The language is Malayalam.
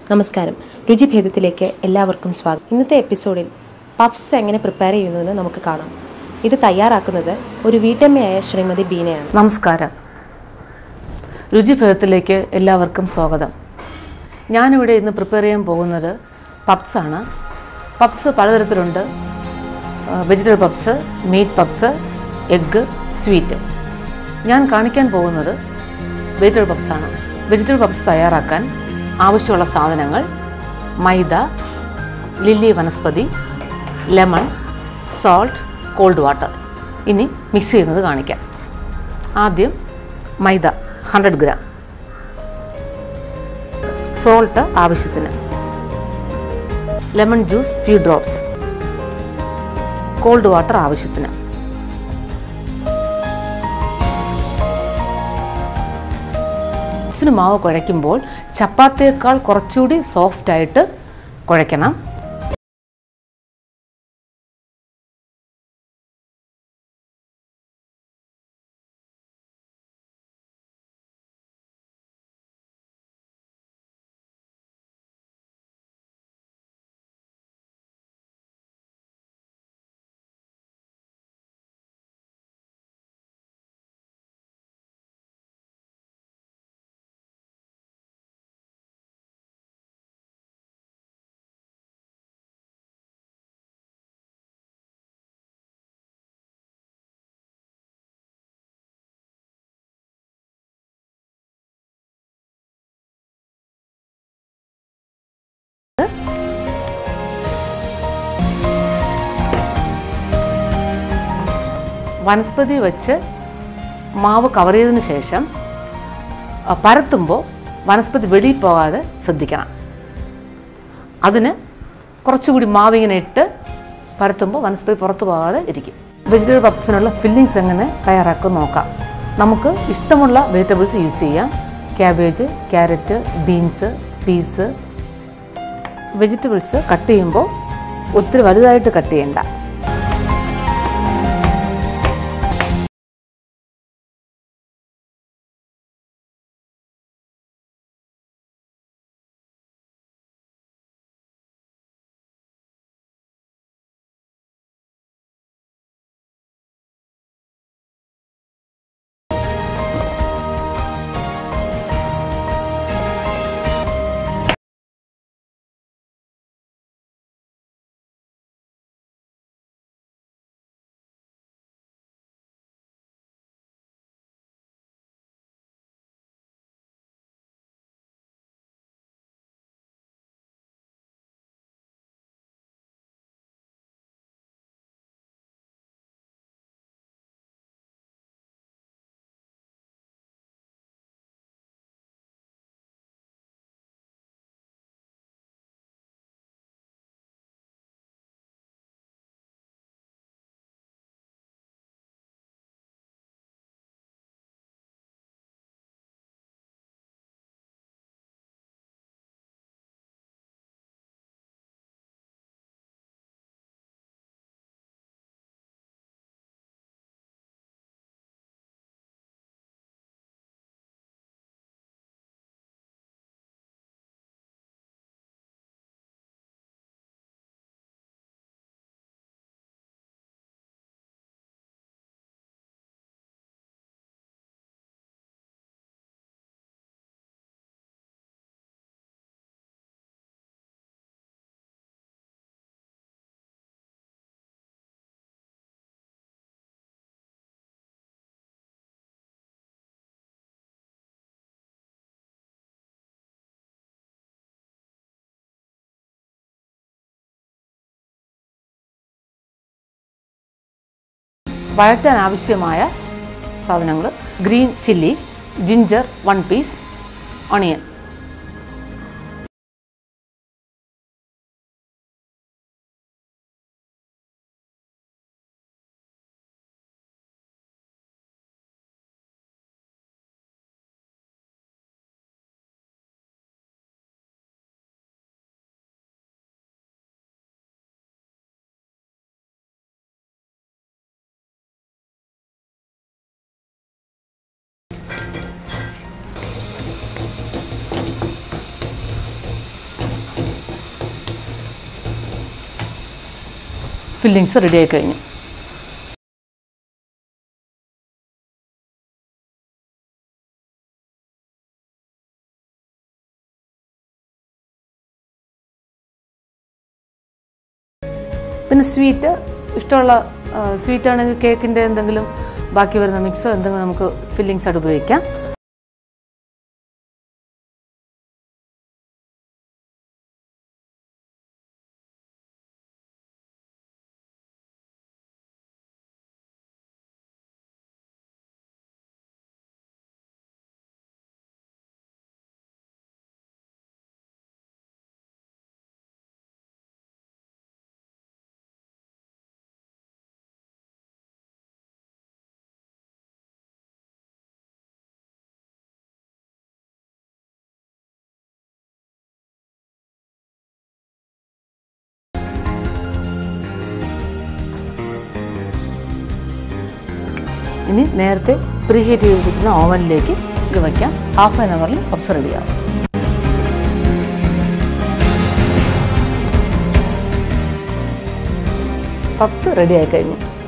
നമസ്കാരം രുചിഭേദത്തിലേക്ക് എല്ലാവർക്കും സ്വാഗതം ഇന്നത്തെ എപ്പിസോഡിൽ പഫ്സ് എങ്ങനെ പ്രിപ്പയർ ചെയ്യുന്നുവെന്ന് നമുക്ക് കാണാം ഇത് തയ്യാറാക്കുന്നത് ഒരു വീട്ടമ്മയായ ശ്രീമതി ബീനയാണ് നമസ്കാരം രുചിഭേദത്തിലേക്ക് എല്ലാവർക്കും സ്വാഗതം ഞാനിവിടെ ഇന്ന് പ്രിപ്പയർ ചെയ്യാൻ പോകുന്നത് പപ്സാണ് പപ്സ് പലതരത്തിലുണ്ട് vegetable puffs meat puffs egg sweet ഞാൻ കാണിക്കാൻ പോകുന്നത് വെജിറ്റബിൾ പപ്സാണ് വെജിറ്റബിൾ പപ്സ് തയ്യാറാക്കാൻ ആവശ്യമുള്ള സാധനങ്ങൾ മൈദ ലില്ലി vanaspati lemon salt cold water ഇനി മിക്സ് ചെയ്യുന്നത് കാണിക്കാം ആദ്യം മൈദ ഹൺഡ്രഡ് ഗ്രാം സോൾട്ട് ആവശ്യത്തിന് lemon juice few drops cold water ആവശ്യത്തിന് പപ്സിന് മാവ് കുഴയ്ക്കുമ്പോൾ ചപ്പാത്തിയേക്കാൾ കുറച്ചുകൂടി സോഫ്റ്റ് ആയിട്ട് കുഴയ്ക്കണം വനസ്പതി വെച്ച് മാവ് കവർ ചെയ്തതിന് ശേഷം അഹ് പരത്തുമ്പോൾ വനസ്പതി വെളിയിൽ പോകാതെ ശ്രദ്ധിക്കണം അതിന് കുറച്ചുകൂടി മാവ് ഇങ്ങനെ ഇട്ട് പരത്തുമ്പോൾ വനസ്പതി പുറത്തു പോകാതെ ഇരിക്കും വെജിറ്റബിൾ പപ്സിനുള്ള ഫില്ലിങ്സ് എങ്ങനെ തയ്യാറാക്കും നോക്കാം നമുക്ക് ഇഷ്ടമുള്ള വെജിറ്റബിൾസ് യൂസ് ചെയ്യാം cabbage carrot beans peas vegetables cut ചെയ്യുമ്പോൾ ഒത്തിരി വലുതായിട്ട് കട്ട് ചെയ്യണ്ട വഴറ്റാൻ ആവശ്യമായ സാധനങ്ങൾ green chilli ginger one piece onion fillings റെഡിയായി കഴിഞ്ഞു പിന്നെ സ്വീറ്റ് ഇഷ്ടമുള്ള സ്വീറ്റ് ആണെങ്കിൽ കേക്കിൻ്റെ എന്തെങ്കിലും ബാക്കി വരുന്ന മിക്സോ എന്തെങ്കിലും നമുക്ക് ഫില്ലിങ്സ് ആയിട്ട് ഉപയോഗിക്കാം ഇനി നേരത്തെ പ്രീഹീറ്റ് ചെയ്തിരിക്കുന്ന ഓവനിലേക്ക് ഇത് വയ്ക്കാം ഹാഫ് ആൻ അവറിൽ പപ്സ് റെഡിയാവും പപ്സ് റെഡിയായി കഴിഞ്ഞു